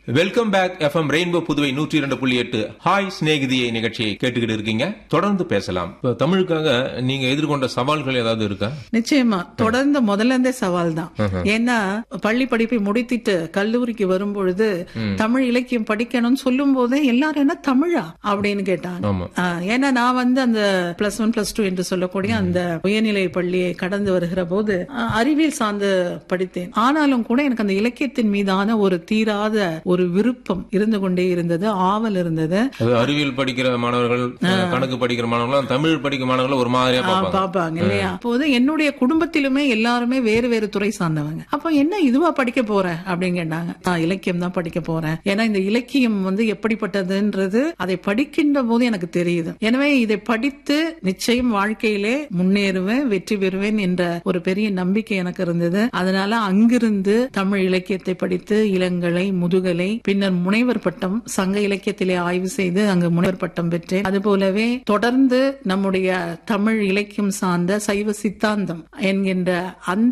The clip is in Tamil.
welcome back FM rainbow Puduvai நூற்றி இரண்டு புள்ளி எட்டு ஹாய் சிநேகிதியை நிகழ்ச்சியை கேட்டுக்கிட்டு இருக்கீங்க தொடர்ந்து பேசலாம் இப்ப தமிழுக்காக நீங்க எதிர்கொண்ட சவால்கள் ஏதாவது இருக்கா நிச்சயமா தொடர்ந்து முதல்ல இருந்தே சவால் தான் ஏன்னா பள்ளி படிப்பை முடித்திட்டு கல்லூரிக்கு வரும்பொழுது தமிழ் இலக்கியம் படிக்கணும்னு சொல்லும் போதே எல்லாரும் என்ன தமிழா அப்படின்னு கேட்டாங்க ஆமா ஆ, ஏன்னா நான் வந்து அந்த பிளஸ் ஒன் பிளஸ் டூ என்று சொல்லக்கூடிய அந்த உயர்நிலை பள்ளியை கடந்து வருகிற போது ஆ, அறிவியல் சார்ந்து படித்தேன் ஆனாலும் கூட எனக்கு அந்த இலக்கியத்தின் மீதான ஒரு தீராத ஒரு விருப்பம் இருந்து கொண்டே இருந்தது ஆவல் இருந்தது அது அறிவியல் படிக்கிற மாணவர்கள் கணக்கு படிக்கிற மாணவர்கள் தமிழ் படிக்கிற மாணவர்கள் ஒரு மாதிரியா ஆ, பார்ப்பாங்க பாப்பாங்க இல்லையா அப்போது என்னுடைய குடும்பத்திலுமே எல்லாருமே வேறு வேறு துறை சார்ந்தவங்க அப்போ என்ன இதுவா படிக்க போற அப்படின்னு கேட்டாங்க நான் இலக்கியம் தான் படிக்க போறேன் ஏன்னா இந்த இலக்கியம் வந்து எப்படிப்பட்டதுன்றது அதை படிக்கின்ற போது எனக்கு தெரியுது எனவே இதை படித்து நிச்சயம் வாழ்க்கையிலே முன்னேறுவேன் வெற்றி பெறுவேன் என்ற ஒரு பெரிய நம்பிக்கை எனக்கு இருந்தது அதனால அங்கிருந்து தமிழ் இலக்கியத்தை படித்து இளங்கலை முதுகலை பின்னர் முனைவர் பட்டம் சங்க இலக்கியத்திலே ஆய்வு செய்து அங்கு முனைவர் பட்டம் பெற்றேன் அது போலவே தொடர்ந்து நம்முடைய தமிழ் இலக்கியம் சார்ந்த சைவ சித்தாந்தம் என்கின்ற அந்த